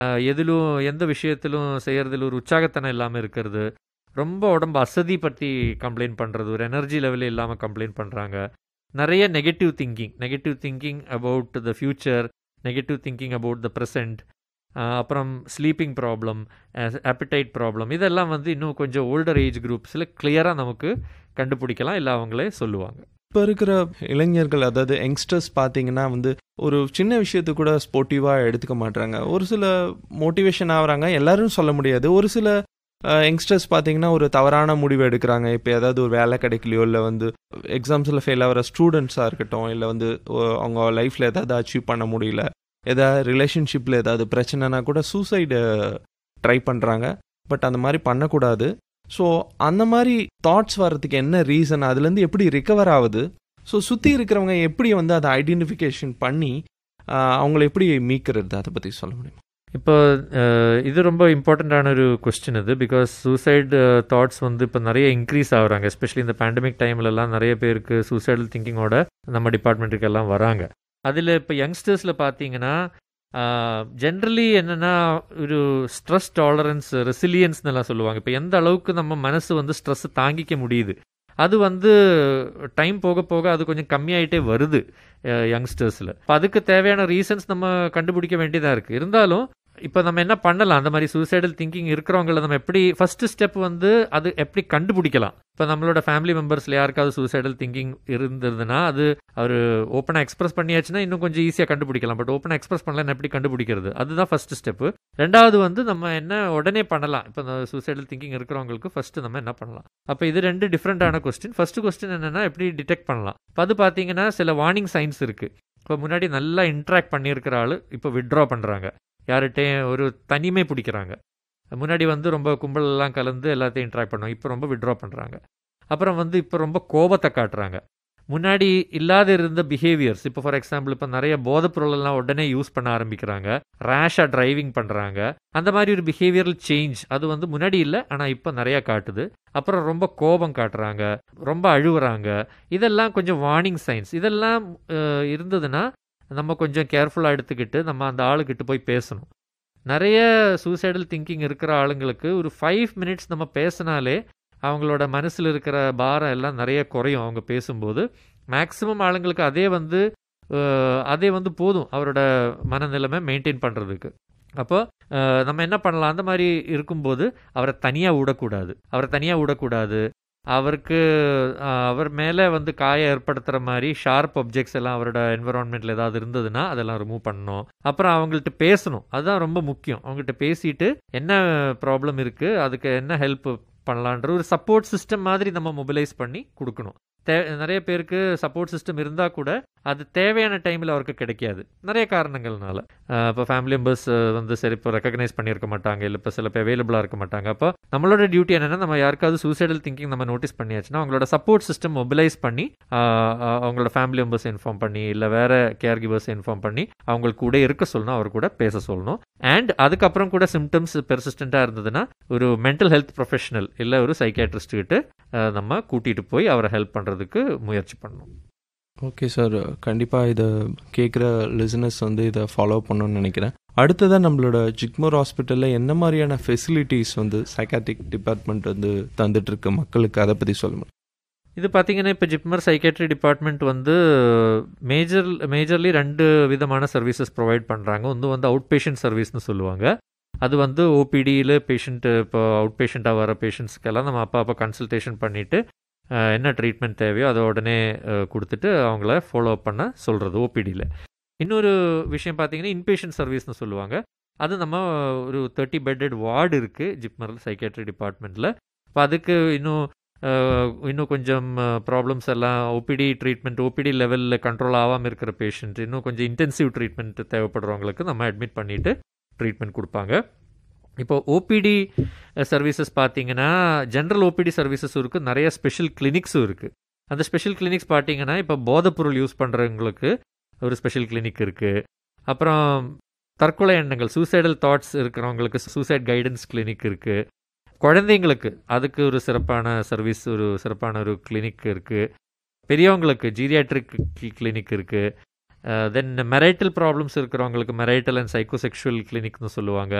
அ எதிலும் எந்த விஷயத்திலும் செய்றதில ஒரு உற்சாகத்தனம் இல்லாம இருக்கிறது. ரொம்ப உடம்பு அசதி பத்தி கம்ப்ளைண்ட் பண்றது. ஒரு எனர்ஜி லெவலே இல்லாம கம்ப்ளைண்ட் பண்றாங்க. நெறைய negative thinking negative thinking about the future, negative thinking about the present. Uh அப்புறம் sleeping problem, uh appetite problem இதெல்லாம் வந்து இன்னும் கொஞ்சம் ஓல்டர் ஏஜ் குரூப்ஸ்ல கிளியரா நமக்கு கண்டுபிடிக்கலாம். இல்ல அவங்களே சொல்லுவாங்க. இப்ப இருக்கிற இளைஞர்கள் அதாவது யங்ஸ்டர்ஸ் பார்த்தீங்கன்னா வந்து ஒரு சின்ன விஷயத்த கூட ஸ்போர்ட்டிவா எடுத்துக்க மாட்றாங்க. ஒரு சில மோட்டிவேஷன் ஆகுறாங்க. எல்லாரும் சொல்ல முடியாது. ஒரு சில அ யங்ஸ்டர்ஸ் பார்த்தீங்கன்னா ஒரு தவறான முடிவு எடுக்குறாங்க. இப்ப ஏதாவது ஒரு வேலை கிடைக்கலையோ, இல்ல வந்து எக்ஸாம்ஸ்ல ஃபெயில் ஆகுற ஸ்டூடண்ட்ஸா இருக்கட்டும், இல்ல வந்து ஒ அவங்க லைஃப்ல ஏதாவது அச்சீவ் பண்ண முடியல. ஏதாவது ரிலேஷன்ஷிப்ல ஏதாவது பிரச்சனைனா கூட சூசைடு ட்ரை பண்றாங்க. பட் அந்த மாரி பண்ணக்கூடாது. ஸோ அந்த மாரி தாட்ஸ் வர்றதுக்கு என்ன ரீசன்? அதுலேருந்து எப்படி ரிகவர் ஆவுது? ஸோ சுத்தி இருக்கிறவங்க எப்படி வந்து அத ஐடென்டிஃபிகேஷன் பண்ணி அ அவங்கள எப்படி மீட்கிறது? அத பத்தி சொல்ல முடியுமா? இப்போ அ இது ரொம்ப இம்பார்ட்டன்ட்டான ஒரு கொஸ்டின் இது. பிகாஸ் சூசைட் தாட்ஸ் வந்து இப்ப நெறைய இன்க்ரீஸ் ஆகுறாங்க. எஸ்பெஷலி இந்த பேண்டமிக் டைம்லலாம் நெறைய பேருக்கு சூசைடல் திங்கிங்கோட நம்ம டிபார்ட்மெண்ட்டுக்கு எல்லாம் வராங்க. அதில இப்ப யங்ஸ்டர்ஸ்ல பார்த்தீங்கன்னா, ஆ ஜென்ரலி என்னன்னா ஒரு ஸ்ட்ரெஸ் டாலரன்ஸ், ரெசிலியன்ஸ்னுலாம் சொல்லுவாங்க. இப்ப எந்த அளவுக்கு நம்ம மனசு வந்து ஸ்ட்ரெஸ் தாங்கிக்க முடியுது. அது வந்து டைம் போக போக அது கொஞ்சம் கம்மியாயிட்டே வருது அ யங்ஸ்டர்ஸ்ல. இப்ப அதுக்கு தேவையான ரீசன்ஸ் நம்ம கண்டுபிடிக்க வேண்டியதா இருக்கு. இருந்தாலும் இப்ப நம்ம என்ன பண்ணலாம்? அந்த மாரி சூசைடல் திங்கிங் இருக்கிறவங்கள நம்ம எப்படி ஃபர்ஸ்ட் ஸ்டெப் வந்து அது எப்படி கண்டுபிடிக்கலாம்? இப்ப நம்மளோட ஃபேமிலி மெம்பர்ஸ்ல யாருக்காவது சூசைடல் திங்கிங் இருந்ததுன்னா, அது அவரு ஓப்பனா எக்ஸ்பிரஸ் பண்ணியாச்சுன்னா இன்னும் கொஞ்சம் ஈஸியா கண்டுபிடிக்கலாம். பட் ஓப்பனா எக்ஸ்பிரஸ் பண்ணலன்னா எப்படி கண்டுபிடிக்கிறது? அதுதான் ஃபர்ஸ்ட் ஸ்டெப்பு. 2வது வந்து நம்ம என்ன உடனே பண்ணலாம்? இப்ப இந்த சூசைடல் திங்கிங் இருக்கிறவங்களுக்கு ஃபர்ஸ்ட் நம்ம என்ன பண்ணலாம்? அப்ப இது 2 டிஃபரண்டான கொஸ்டின். ஃபர்ஸ்ட் கொஸ்டின் என்னன்னா எப்படி டிடெக்ட் பண்ணலாம்? இப்ப அது பார்த்தீங்கன்னா சில வார்னிங் சைன்ஸ் இருக்கு. இப்ப முன்னாடி நல்லா இன்டராக்ட் பண்ணியிருக்கிற ஆளு இப்ப வித்ட்ரா பண்றாங்க. யார்ட்டயும் ஒரு தனிமை பிடிக்கிறாங்க. முன்னாடி வந்து ரொம்ப கும்பலெல்லாம் கலந்து எல்லாத்தையும் இன்டராக்ட் பண்ணுவாங்க. இப்ப ரொம்ப வித்ட்ரா பண்றாங்க. அப்புறம் வந்து இப்ப ரொம்ப கோபத்த காட்டுறாங்க. முன்னாடி இல்லாத இருந்த பிஹேவியர்ஸ் இப்ப ஃபார் எக்ஸாம்பிள் இப்ப நெறைய போதைப் பொருளெல்லாம் உடனே யூஸ் பண்ண ஆரம்பிக்கிறாங்க. ரேஷா டிரைவிங் பண்றாங்க. அந்த மாரி ஒரு பிஹேவியரல் சேஞ்ச் அது வந்து முன்னாடி இல்ல. ஆனா இப்ப நெறைய காட்டுது. அப்புறம் ரொம்ப கோபம் காட்டுறாங்க. ரொம்ப அழுவுறாங்க. இதெல்லாம் கொஞ்சம் வார்னிங் சைன்ஸ். இதெல்லாம் அ இருந்ததுன்னா, நம்ம கொஞ்சம் கேர்ஃபுல்லா எடுத்துக்கிட்டு நம்ம அந்த ஆளுகிட்ட போய் பேசணும். நெறைய சூசைடல் திங்கிங் இருக்கிற ஆளுங்களுக்கு ஒரு 5 மினிட்ஸ் நம்ம பேசினாலே, அவங்களோட மனசுல இருக்கிற பாரம் எல்லாம் நெறைய குறையும் அவங்க பேசும்போது. மேக்ஸிமம் ஆளுங்களுக்கு அதே வந்து அ அதே வந்து போதும். அவரோட மனநிலைமை மெயின்டெயின் பண்றதுக்கு. அப்போ அ நம்ம என்ன பண்ணலாம்? அந்த மாரி இருக்கும்போது அவர தனியா வுடக்கூடாது. அவர தனியா வுடக்கூடாது. அவருக்கு அ அவர் மேல வந்து காயம் ஏற்படுத்துற மாரி ஷார்ப் ஆப்ஜெக்ட்ஸ் எல்லாம் அவரோட என்வைரன்மென்ட்ல ஏதாவது இருந்ததுன்னா, அதெல்லாம் ரிமூவ் பண்ணணும். அப்புறம் அவங்கள்ட்ட பேசணும். அதுதான் ரொம்ப முக்கியம். அவங்ககிட்ட பேசிட்டு என்ன ப்ராப்ளம் இருக்கு? அதுக்கு என்ன ஹெல்ப் பண்ணலான்ற ஒரு சப்போர்ட் சிஸ்டம் மாதிரி நம்ம மொபிலைஸ் பண்ணி குடுக்கணும். தே நெறைய பேருக்கு சப்போர்ட் சிஸ்டம் இருந்தா கூட, அது தேவையான டைம்ல அவருக்கு கிடைக்காது. நெறைய காரணங்கள்னால. அ இப்ப ஃபேமிலி மெம்பர்ஸ் வந்து சரி இப்ப ரெகக்னைஸ் பண்ணியிருக்க மாட்டாங்க. இல்ல இப்ப சில பேர் அவைலபிளா இருக்க மாட்டாங்க. அப்போ நம்மளோட டியூட்டி என்னன்னா, நம்ம யாருக்காவது சூசைடல் திங்கிங் நம்ம நோட்டீஸ் பண்ணியாச்சுன்னா, அவங்களோட சப்போர்ட் சிஸ்டம் மொபிலைஸ் பண்ணி, அ அ அவங்களோட ஃபேமிலி மெம்பர்ஸ இன்ஃபார்ம் பண்ணி, இல்ல வேற கேர் கிவர்ஸ இன்ஃபார்ம் பண்ணி, அவங்க கூட இருக்க சொல்லணும். அவர் கூட பேச சொல்லணும். அண்ட் அதுக்கப்புறம் கூட சிம்ப்டம்ஸ் பெர்சிஸ்டன்ட்டா இருந்ததுன்னா, ஒரு மென்டல் ஹெல்த் ப்ரொஃபஷனல் இல்ல ஒரு சைக்கியாட்ரிஸ்ட் கிட்ட அ நம்ம கூட்டிட்டு போய் அவர ஹெல்ப் பண்றதுக்கு முயற்சி பண்ணணும். Okay sir. கண்டிப்பா இத கேட்குற லிசனர்ஸ் வந்து இத ஃபாலோ பண்ணணும்னு நெனைக்கிறேன். அடுத்ததா நம்மளோட ஜிப்மர் ஹாஸ்பிட்டல்ல என்ன மாரியான ஃபெசிலிட்டீஸ் வந்து சைக்காட்ரிக் டிபார்ட்மெண்ட் வந்து தந்துட்டு இருக்கு மக்களுக்கு? அத பத்தி சொல்ல முடியுமா? இது பார்த்தீங்கன்னா, இப்ப ஜிப்மர் சைக்கியாட்ரி டிபார்ட்மெண்ட் வந்து மேஜர் மேஜர்லி 2 விதமான சர்வீசஸ் புரொவைட் பண்றாங்க. ஒண்ணு வந்து அவுட் பேஷண்ட் சர்வீஸ்ன்னு சொல்லுவாங்க. அது வந்து ஓபிடியில பேஷண்ட் இப்போ அவுட் பேஷண்ட்டா வர பேஷண்ட்ஸ்க்கெல்லாம் நம்ம அப்ப அப்ப கன்சல்டேஷன் பண்ணிட்டு, அ என்ன ட்ரீட்மெண்ட் தேவையோ அத உடனே அ குடுத்துட்டு அவங்கள ஃபாலோ அப் பண்ண சொல்றது ஓபிடியில. இன்னொரு விஷயம் பார்த்தீங்கன்னா, இன்பேஷண்ட் சர்வீஸ்ன்னு சொல்லுவாங்க. அது நம்ம ஒரு 30 பெட்டட் வார்டு இருக்கு ஜிப்மர் சைக்கியாட்ரி டிபார்ட்மெண்ட்ல. இப்ப அதுக்கு இன்னும் அ இன்னும் கொஞ்சம் ப்ராப்ளம்ஸ் எல்லாம் ஓபிடி ட்ரீட்மெண்ட் ஓபிடி லெவல்ல கண்ட்ரோல் ஆவாம இருக்கிற பேஷண்ட், இன்னும் கொஞ்சம் இன்டென்சிவ் ட்ரீட்மெண்ட் தேவைப்படுறவங்களுக்கு நம்ம அட்மிட் பண்ணிட்டு ட்ரீட்மெண்ட் குடுப்பாங்க. இப்போ ஓபிடி சர்வீசஸ் பார்த்தீங்கன்னா, ஜெனரல் ஓபிடி சர்வீசஸும் இருக்கு. நெறைய ஸ்பெஷல் கிளினிக்ஸும் இருக்கு. அந்த ஸ்பெஷல் கிளினிக்ஸ் பார்த்தீங்கன்னா, இப்ப போதைப் பொருள் யூஸ் பண்றவங்களுக்கு ஒரு ஸ்பெஷல் கிளினிக் இருக்கு. அப்புறம் தற்கொலை எண்ணங்கள் சூசைடல் தாட்ஸ் இருக்கிறவங்களுக்கு சூசைட் கைடன்ஸ் கிளினிக் இருக்கு. குழந்தைங்களுக்கு அதுக்கு ஒரு சிறப்பான சர்வீஸ் ஒரு சிறப்பான ஒரு கிளினிக் இருக்கு. பெரியவங்களுக்கு ஜீரியாட்ரிக் கிளினிக் இருக்கு. தென் மெரைட்டல் ப்ராப்ளம்ஸ் இருக்கிறவங்களுக்கு மெரைட்டல் அண்ட் சைக்கோசெக்ஷுவல் கிளினிக்னு சொல்லுவாங்க